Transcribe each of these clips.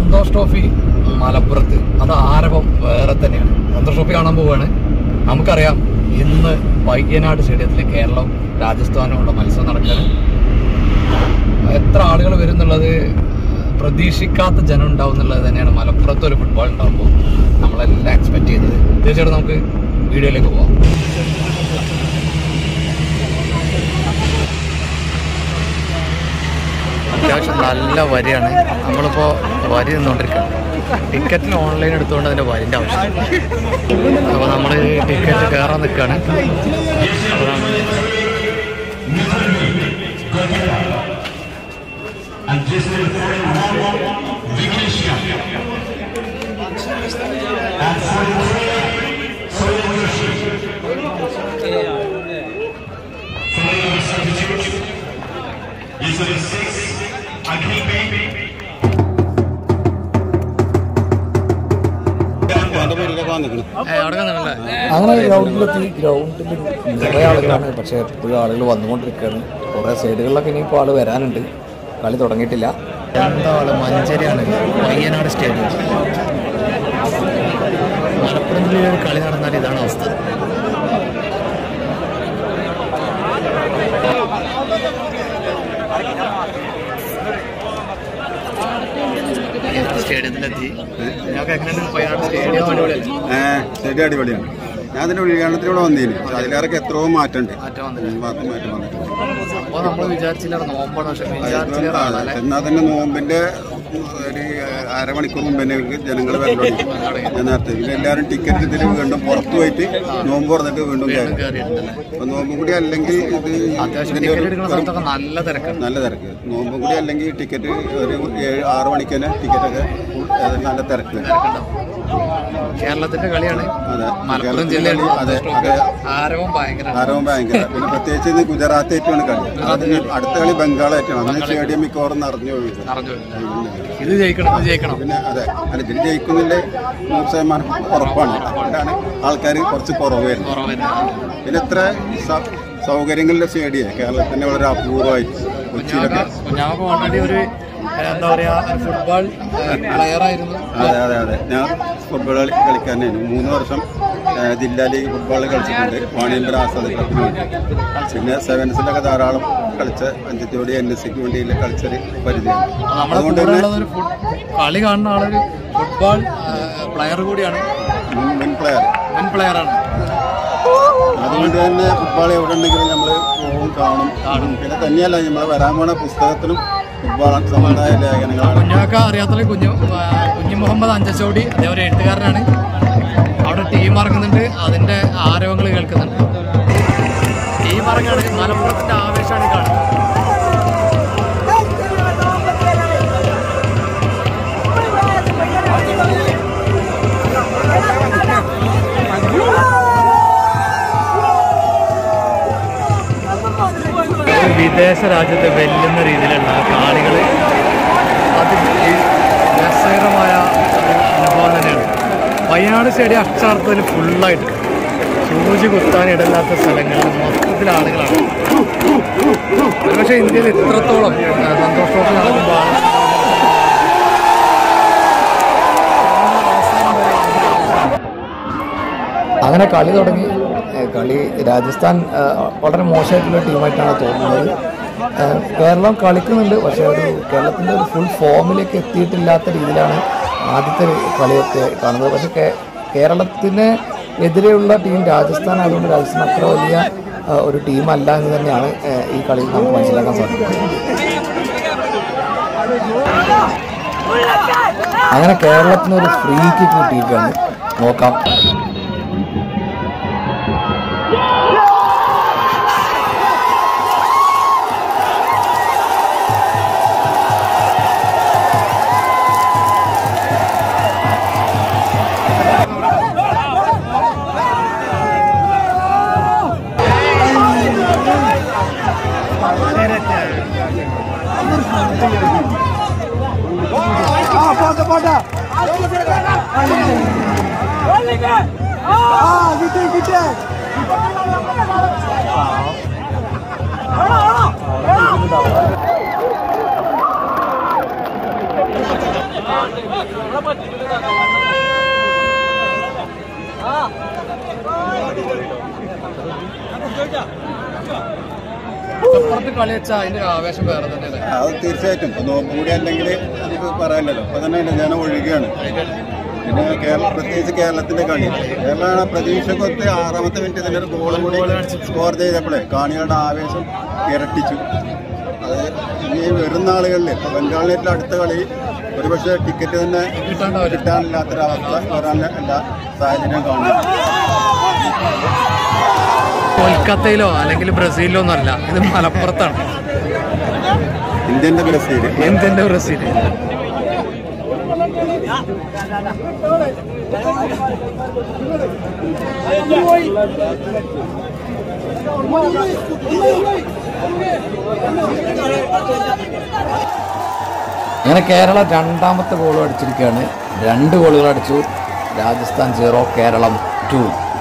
Santhosh trophy മലപ്പുറത്ത് അത് ആരവം വേറെ തന്നെയാണ് സന്തോഷ് ട്രോഫി കാണാൻ പോവുകയാണ് നമുക്കറിയാം ഇന്ന് വൈദ്യനാട് സ്റ്റേഡിയത്തിൽ കേരളം രാജസ്ഥാനുമുള്ള മത്സരം നടക്കുകയാണ് എത്ര ആളുകൾ വരും എന്നുള്ളത് പ്രതീക്ഷിക്കാത്ത ജനം ഉണ്ടാവും എന്നുള്ളത് തന്നെയാണ് മലപ്പുറത്ത് ഒരു ഫുട്ബോൾ ഉണ്ടാകുമ്പോൾ നമ്മളെല്ലാം എക്സ്പെക്ട് ചെയ്തത് തീർച്ചയായിട്ടും നമുക്ക് വീഡിയോയിലേക്ക് പോവാം അത്യാവശ്യം നല്ല വരിയാണ് നമ്മളിപ്പോൾ വരി നിന്നുകൊണ്ടിരിക്കുകയാണ് ടിക്കറ്റിന് ഓൺലൈൻ എടുത്തുകൊണ്ട് അതിൻ്റെ വരിൻ്റെ ആവശ്യം അപ്പോൾ നമ്മൾ ടിക്കറ്റ് കയറാൻ നിൽക്കുകയാണ് അപ്പോൾ നമ്മൾ And this is Vikinisha. And 43, Soya Yoshi. Following the substitute is number 6, Agnipe. ഏ, അവിടെ നിന്നല്ലേ അങ്ങനെ ഗ്രൗണ്ടിലെത്തി ഗ്രൗണ്ടിൽ കുറേ ആളുകളാണ് പക്ഷേ എപ്പോഴും ആളുകൾ വന്നുകൊണ്ടിരിക്കുകയാണ് കുറേ സൈഡുകളിലൊക്കെ ഇനിയിപ്പോൾ ആൾ വരാനുണ്ട് കളി തുടങ്ങിയിട്ടില്ല എന്താ ആള് മഞ്ചേരിയാണ് വയ്യനാട് സ്റ്റേഡിയം മലപ്പുറം ജില്ലയിൽ ഒരു കളി നടന്നാൽ ഇതാണ് അവസ്ഥ സ്റ്റേഡിയത്തിലെത്തി ഞങ്ങൾക്ക് എങ്ങനെയാണ് വയനാട് സ്റ്റേഡിയം അടിപൊളിയല്ലേ ഏഹ് ശരി അടിപൊളിയാണ് ഞാൻ അതിന്റെ ഉദ്ഘാടനത്തിലൂടെ വന്നേന് പക്ഷെ അതിലേറൊക്കെ എത്രയോ മാറ്റമുണ്ട് മാറ്റം വന്നില്ല ഉം, മാറ്റം മാറ്റം വന്നിട്ടുണ്ട് അപ്പോൾ നമ്മൾ വിചാരിച്ചില്ല നോമ്പാണ് പക്ഷെ വിചാരിച്ചില്ല അതെ, എന്നാൽ തന്നെ നോമ്പിന്റെ ഒരു അരമണിക്കൂർ മുമ്പ് തന്നെ ജനങ്ങൾ വരലോടി ഞാൻ നേരത്തെ പിന്നെ എല്ലാവരും ടിക്കറ്റ് ഇതിൽ വീണ്ടും പുറത്തു പോയിട്ട് നോമ്പ് തുറന്നിട്ട് വീണ്ടും കയറി കയറിയിട്ടുണ്ടല്ലേ അപ്പൊ നോമ്പും കൂടി അല്ലെങ്കിൽ ഇത് അത്യാവശ്യം ഇതിന്റെ ടിക്കറ്റ് ഒരു എടുക്കുന്ന സ്ഥലത്തൊക്കെ നല്ല തിരക്കാണ് നല്ല തിരക്ക് നോമ്പും കൂടി അല്ലെങ്കിൽ ടിക്കറ്റ് ഒരു ഏഴ് ആറ് മണിക്ക് തന്നെ ടിക്കറ്റൊക്കെ നല്ല തിരക്ക് കേരളത്തിന്റെ കളിയാണ് അതെ മലപ്പുറം ജില്ലയിൽ അതെ അതെ ആരവം ഭയങ്കര ആരവം ഭയങ്കര പിന്നെ പ്രത്യേകിച്ച് ഇത് ഗുജറാത്ത് ആയിട്ടാണ് കളി അതിന് അടുത്ത കളി ബംഗാളായിട്ടാണ് അന്ന് സ്റ്റേഡിയം മിക്കവാറും നിറഞ്ഞു പോയത് അറിഞ്ഞു ഇത് ജയിക്കണം ഇത് ജയിക്കണം പിന്നെ അതെ അല്ല ഇതിൽ ജയിക്കുന്നില്ലേ നൂറ് ശതമാനം ഉറപ്പാണ് അതുകൊണ്ടാണ് ആൾക്കാർ കുറച്ച് കുറവ് വരുന്നത് കുറവ് വരുന്നത്. പിന്നെ ഇത്ര സ- സൗകര്യങ്ങളിലെ സ്റ്റേഡിയം കേരളത്തിന്റെ വളരെ അപൂർവമായിട്ട് കൊച്ചിയിലൊക്കെ കുഞ്ഞാമൊക്കെ ഓൾറെഡി ഒരു ഏഹ്, എന്താ പറയാ ഫുട്ബോൾ പ്ലെയർ ആയിരുന്നു അതെ അതെ അതെ ഞാൻ ഫുട്ബോൾ കളി കളിക്കാരനായിരുന്നു മൂന്ന് വർഷം ആ, ജില്ലാ ലീഗ് ഫുട്ബോൾ കളിച്ചിട്ടുണ്ട് വാണിയമ്പല ആസാദ് ക്ലബിന് വേണ്ടി പിന്നെ സെവൻസിലൊക്കെ ധാരാളം കളിച്ച അഞ്ചത്തോടി എൻ എസ് സിക്ക് വേണ്ടി കളിച്ചൊരു പരിചയം നമ്മുടെ അതുകൊണ്ട് കൂടെ തന്നെ ഉള്ളത് ഒരു ഫുട്- കളി കാണുന്ന ആളൊരു ഫുട്ബോൾ പ്ലെയർ കൂടിയാണ് മുൻ മുൻ പ്ലെയർ മുൻ പ്ലെയർ ആണ് അതുകൊണ്ട് തന്നെ ഫുട്ബോൾ എവിടെ ഉണ്ടെങ്കിലും നമ്മൾ പോകും കാണും കാണും പിന്നെ തന്നെയല്ല നമ്മൾ വരാൻ പോണ പുസ്തകത്തിലും ഫുട്ബോൾ സംബന്ധമായ ലേഖനങ്ങളാണ് കുഞ്ഞാക്ക അറിയാത്ത കുഞ്ഞു ആ, കുഞ്ഞു മുഹമ്മദ് അഞ്ചച്ചോടി അദ്ദേഹം ഒരു എഴുത്തുകാരനാണ് അവിടെ ടീം ഇറങ്ങുന്നുണ്ട് അതിന്റെ ആരവങ്ങൾ കേൾക്കുന്നുണ്ട് ടീം ഇറങ്ങാണ് മലപ്പുറത്തിന്റെ ആവേശമാണ് ഈ കാണുന്നത് ഒരു വിദേശ രാജ്യത്തെ വെല്ലുന്ന രീതിയിലുള്ള കാണികൾ അത് ഈ രസകരമായ ഒരു അനുഭവം തന്നെയാണ് വയനാട് സ്റ്റേഡിയം അക്ഷാർത്ഥത്തിൽ ഫുള്ളായിട്ട് സൂചി കുത്താൻ ഇടല്ലാത്ത സ്ഥലങ്ങളിൽ മൊത്തത്തിൽ ആളുകളാണ് പക്ഷേ ഇന്ത്യയിൽ ഇത്രത്തോളം ആ, സന്തോഷത്തോടെ നടക്കുമ്പോൾ അങ്ങനെ കളി തുടങ്ങി ഏഹ് കളി രാജസ്ഥാൻ ഏഹ് വളരെ മോശമായിട്ടുള്ള ടീമായിട്ടാണ് തോന്നുന്നത് ഏഹ് കേരളം കളിക്കുന്നുണ്ട് പക്ഷേ ഒരു കേരളത്തിൻ്റെ ഒരു ഫുൾ ഫോമിലേക്ക് എത്തിയിട്ടില്ലാത്ത രീതിയിലാണ് ആദ്യത്തെ കളിയൊക്കെ കാണുന്നത് പക്ഷേ കേ കേരളത്തിന് എതിരെയുള്ള ടീം രാജസ്ഥാൻ ആയതുകൊണ്ട് രാജസ്ഥാൻ അത്ര വലിയ ഏഹ് ഒരു ടീമല്ല എന്ന് തന്നെയാണ് ഏഹ് ഈ കളിയിൽ നമുക്ക് മനസ്സിലാക്കാൻ സാധിക്കുന്നത് അങ്ങനെ കേരളത്തിന് ഒരു ഫ്രീ കിക്ക് കിട്ടിയിരിക്കുകയാണ് നോക്കാം അപ്പുറത്ത് കളി വെച്ചാൽ അതിന്റെ ഒരു ആവേശം വേറെ തന്നെയല്ലേ അത് തീർച്ചയായിട്ടും ഇപ്പൊ നോമ്പ് കൂടി അല്ലെങ്കിൽ നമുക്ക് പറയാനില്ലല്ലോ അപ്പൊ തന്നെ ജനം ഒഴുകുകയാണ് പിന്നെ കേരള പ്രത്യേകിച്ച് കേരളത്തിന്റെ കളി കേരളമാണ് പ്രതീക്ഷക്കൊത്ത് ആറാമത്തെ മിനിറ്റ് തന്നെ ഒരു ഗോളും കൂടി സ്കോർ ചെയ്തപ്പോഴേ കാണികളുടെ ആവേശം ഇരട്ടിച്ചു അത് ഇനി വരുന്ന ആളുകളിൽ ഇപ്പൊ ബംഗാളിനായിട്ടുള്ള അടുത്ത കളി ഒരുപക്ഷെ ടിക്കറ്റ് തന്നെ കിട്ടാണ്ടാവില്ല കിട്ടാനില്ലാത്തൊരവസ്ഥ വരാനുള്ള എല്ലാ സാഹചര്യം കാണുന്നു കൊൽക്കത്തയിലോ അല്ലെങ്കിൽ ബ്രസീലിലോ ഒന്നും അല്ല ഇത് മലപ്പുറത്താണ് ഇന്ത്യന്റെ ബ്രസീൽ എന്തിന്റെ ബ്രസീൽ അങ്ങനെ കേരള രണ്ടാമത്തെ ഗോളും അടിച്ചിരിക്കുകയാണ് രണ്ട് ഗോളുകൾ അടിച്ചു രാജസ്ഥാൻ സീറോ കേരളം ടു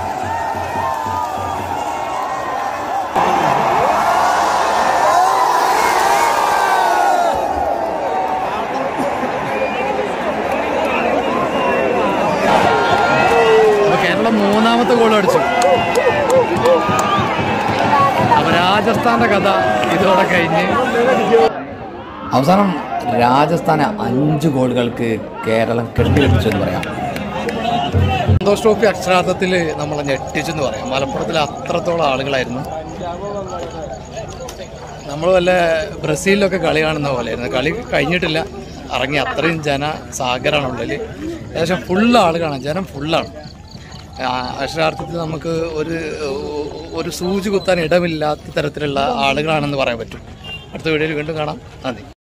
അപ്പൊ കേരളം മൂന്നാമത്തെ ഗോൾ അടിച്ചു അപ്പൊ രാജസ്ഥാന്റെ കഥ ഇതോടെ കഴിഞ്ഞ് അവസാനം രാജസ്ഥാനെ അഞ്ച് ഗോളുകൾക്ക് കേരളം കെട്ടിവെച്ചു എന്ന് പറയാം സന്തോഷ് ട്രോഫി അക്ഷരാർത്ഥത്തിൽ നമ്മളെ ഞെട്ടിച്ചെന്ന് പറയാം മലപ്പുറത്തിൽ അത്രത്തോളം ആളുകളായിരുന്നു നമ്മൾ വല്ല ബ്രസീലിലൊക്കെ കളി കാണുന്ന പോലെയായിരുന്നു കളി കഴിഞ്ഞിട്ടില്ല ഇറങ്ങി അത്രയും ജന സാഗരമാണ് ഉള്ളിൽ ഏകദേശം ഫുള്ള് ആളുകളാണ് ജനം ഫുള്ളാണ് അക്ഷരാർത്ഥത്തിൽ നമുക്ക് ഒരു ഒരു സൂചി കുത്താൻ ഇടമില്ലാത്ത തരത്തിലുള്ള ആളുകളാണെന്ന് പറയാൻ പറ്റും അടുത്ത വീഡിയോയിൽ വീണ്ടും കാണാം നന്ദി